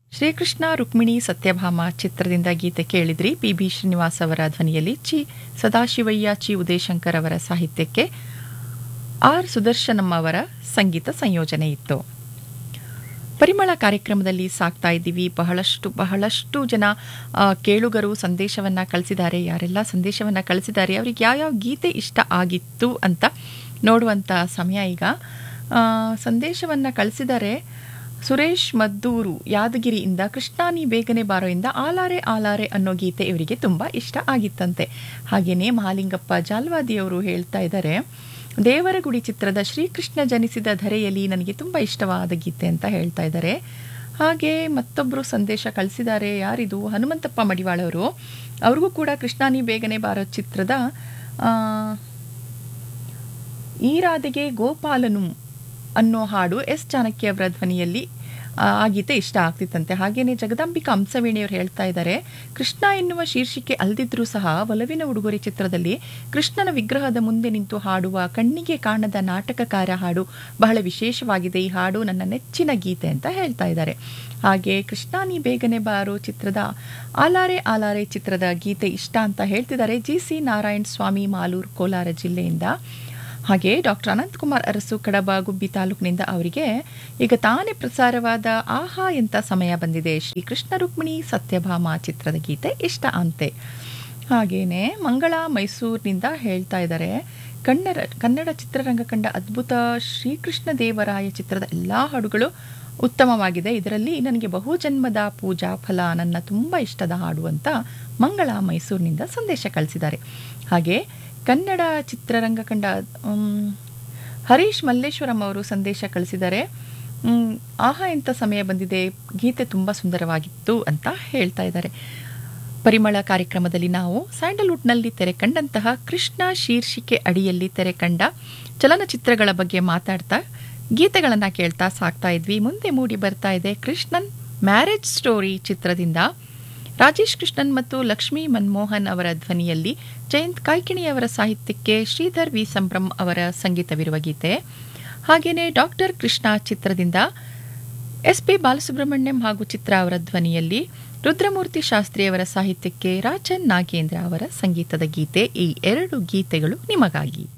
ಶ್ರೀಕೃಷ್ಣ ರುಕ್ಮಿಣಿ ಸತ್ಯಭಾಮ ಚಿತ್ರದಿಂದ ಗೀತೆ ಕೇಳಿದ್ರಿ P B Srinivas ಅವರ ಧ್ವನಿಯಲ್ಲಿ ಚಿ ಸದಾಶಿವಯ್ಯ ಚಿ ಉದಯಶಂಕರ್ ಅವರ ಸಾಹಿತ್ಯಕ್ಕೆ ಆರ್ ಸುದರ್ಶನಂ ಅವರ ಸಂಗೀತ ಸಂಯೋಜನೆ ಇತ್ತು ಪರಿಮಳ ಕಾರ್ಯಕ್ರಮದಲ್ಲಿ ಸಾಕ್ತಾ ಇದ್ದೀವಿ ಬಹಳಷ್ಟು ಬಹಳಷ್ಟು ಜನ ಆ, ಕೇಳುಗರು ಸಂದೇಶವನ್ನು ಕಳಿಸಿದ್ದಾರೆ ಯಾರೆಲ್ಲ ಸಂದೇಶವನ್ನು ಕಳಿಸಿದ್ದಾರೆ ಅವರಿಗೆ ಯಾವ್ಯಾವ ಗೀತೆ ಇಷ್ಟ ಆಗಿತ್ತು ಅಂತ ನೋಡುವಂಥ ಸಮಯ ಈಗ ಸಂದೇಶವನ್ನು ಕಳಿಸಿದ್ದಾರೆ ಸುರೇಶ್ ಮದ್ದೂರು ಯಾದಗಿರಿಯಿಂದ ಕೃಷ್ಣಾನಿ ಬೇಗನೆ ಬಾರೋ ಇಂದ ಆಲಾರೆ ಆಲಾರೆ ಅನ್ನೋ ಗೀತೆ ಇವರಿಗೆ ತುಂಬ ಇಷ್ಟ ಆಗಿತ್ತಂತೆ ಹಾಗೆಯೇ ಮಹಾಲಿಂಗಪ್ಪ ಜಾಲ್ವಾದಿಯವರು ಹೇಳ್ತಾ ಇದ್ದಾರೆ ದೇವರಗುಡಿ ಚಿತ್ರದ ಶ್ರೀಕೃಷ್ಣ ಜನಿಸಿದ ಧರೆಯಲ್ಲಿ ನನಗೆ ತುಂಬ ಇಷ್ಟವಾದ ಗೀತೆ ಅಂತ ಹೇಳ್ತಾ ಇದ್ದಾರೆ ಹಾಗೆ ಮತ್ತೊಬ್ಬರು ಸಂದೇಶ ಕಳಿಸಿದ್ದಾರೆ ಯಾರಿದು ಹನುಮಂತಪ್ಪ ಮಡಿವಾಳವರು ಅವ್ರಿಗೂ ಕೂಡ ಕೃಷ್ಣಾನಿ ಬೇಗನೆ ಬಾರೋ ಚಿತ್ರದ ಆ, ಈ ರಾಧೆಗೆ ಗೋಪಾಲನು ಅನ್ನೋ ಹಾಡು ಎಸ್ ಚಾಣಕ್ಯ ಅವರ ಧ್ವನಿಯಲ್ಲಿ ಆ ಆ ಗೀತೆ ಇಷ್ಟ ಆಗ್ತಿತ್ತಂತೆ ಹಾಗೇನೆ ಜಗದಾಂಬಿಕಾ ಹಂಸವೇಣಿಯವರು ಹೇಳ್ತಾ ಇದ್ದಾರೆ ಕೃಷ್ಣ ಎನ್ನುವ ಶೀರ್ಷಿಕೆ ಅಲ್ದಿದ್ರೂ ಸಹ ಒಲವಿನ ಉಡುಗೊರೆ ಚಿತ್ರದಲ್ಲಿ ಕೃಷ್ಣನ ವಿಗ್ರಹದ ಮುಂದೆ ನಿಂತು ಹಾಡುವ ಕಣ್ಣಿಗೆ ಕಾಣದ ನಾಟಕಕಾರ ಹಾಡು ಬಹಳ ವಿಶೇಷವಾಗಿದೆ ಈ ಹಾಡು ನನ್ನ ನೆಚ್ಚಿನ ಗೀತೆ ಅಂತ ಹೇಳ್ತಾ ಇದ್ದಾರೆ ಹಾಗೆ ಕೃಷ್ಣ ನೀ ಬೇಗನೆ ಬಾರೋ ಚಿತ್ರದ ಆಲಾರೆ ಆಲಾರೆ ಚಿತ್ರದ ಗೀತೆ ಇಷ್ಟ ಅಂತ ಹೇಳ್ತಿದ್ದಾರೆ ಜಿ ಸಿ ನಾರಾಯಣ್ ಸ್ವಾಮಿ ಮಾಲೂರು ಕೋಲಾರ ಜಿಲ್ಲೆಯಿಂದ ಹಾಗೆ ಡಾಕ್ಟರ್ ಅನಂತಕುಮಾರ್ ಅರಸು ಕಡಬ ಗುಬ್ಬಿ ತಾಲೂಕಿನಿಂದ ಅವರಿಗೆ ಈಗ ತಾನೇ ಪ್ರಸಾರವಾದ ಆಹಾ ಎಂತ ಸಮಯ ಬಂದಿದೆ ಶ್ರೀ ಕೃಷ್ಣ ರುಕ್ಮಿಣಿ ಸತ್ಯಭಾಮ ಚಿತ್ರದ ಗೀತೆ ಇಷ್ಟ ಅಂತೆ ಹಾಗೇನೆ ಮಂಗಳ ಮೈಸೂರಿನಿಂದ ಹೇಳ್ತಾ ಇದ್ದಾರೆ ಕನ್ನಡ ಕನ್ನಡ ಚಿತ್ರರಂಗ ಕಂಡ ಅದ್ಭುತ ಶ್ರೀಕೃಷ್ಣ ದೇವರಾಯ ಚಿತ್ರದ ಎಲ್ಲ ಹಾಡುಗಳು ಉತ್ತಮವಾಗಿದೆ ಇದರಲ್ಲಿ ನನಗೆ ಬಹುಜನ್ಮದ ಪೂಜಾ ಫಲ ನನ್ನ ತುಂಬ ಇಷ್ಟದ ಹಾಡು ಅಂತ ಮಂಗಳ ಮೈಸೂರಿನಿಂದ ಸಂದೇಶ ಕಳಿಸಿದ್ದಾರೆ ಹಾಗೆ ಕನ್ನಡ ಚಿತ್ರರಂಗ ಕಂಡ ಮ್, ಹರೀಶ್ ಮಲ್ಲೇಶ್ವರಂ ಅವರು ಸಂದೇಶ ಕಳಿಸಿದ್ದಾರೆ ಮ್, ಆಹಾ ಎಂಥ ಸಮಯ ಬಂದಿದೆ ಗೀತೆ ತುಂಬ ಸುಂದರವಾಗಿತ್ತು ಅಂತ ಹೇಳ್ತಾ ಇದ್ದಾರೆ ಪರಿಮಳ ಕಾರ್ಯಕ್ರಮದಲ್ಲಿ ನಾವು ಸ್ಯಾಂಡಲ್ವುಡ್ನಲ್ಲಿ ತೆರೆ ಕಂಡಂತಹ ಕೃಷ್ಣ ಶೀರ್ಷಿಕೆ ಅಡಿಯಲ್ಲಿ ತೆರೆ ಕಂಡ ಚಲನಚಿತ್ರಗಳ ಬಗ್ಗೆ ಮಾತಾಡ್ತಾ ಗೀತೆಗಳನ್ನು ಕೇಳ್ತಾ ಸಾಕ್ತಾ ಇದ್ವಿ ಮುಂದೆ ಮೂಡಿ ಬರ್ತಾ ಇದೆ ಕೃಷ್ಣನ್ ಮ್ಯಾರೇಜ್ ಸ್ಟೋರಿ ಚಿತ್ರದಿಂದ ರಾಜೇಶ್ ಕೃಷ್ಣನ್ ಮತ್ತು ಲಕ್ಷ್ಮೀ ಮನ್ಮೋಹನ್ ಅವರ ಧ್ವನಿಯಲ್ಲಿ ಜಯಂತ್ ಕಾಯ್ಕಿಣಿಯವರ ಸಾಹಿತ್ಯಕ್ಕೆ ಶ್ರೀಧರ್ ವಿ ಸಂಭ್ರಮ್ ಅವರ ಸಂಗೀತವಿರುವ ಗೀತೆ ಹಾಗೆಯೇ ಡಾಕ್ಟರ್ ಕೃಷ್ಣ ಚಿತ್ರದಿಂದ ಎಸ್ ಪಿ ಬಾಲಸುಬ್ರಹ್ಮಣ್ಯಂ ಹಾಗೂ ಚಿತ್ರ ಅವರ ಧ್ವನಿಯಲ್ಲಿ ರುದ್ರಮೂರ್ತಿ ಶಾಸ್ತ್ರಿಯವರ ಸಾಹಿತ್ಯಕ್ಕೆ ರಾಜನ್ ನಾಗೇಂದ್ರ ಅವರ ಸಂಗೀತದ ಗೀತೆ ಈ ಎರಡು ಗೀತೆಗಳು ನಿಮಗಾಗಿ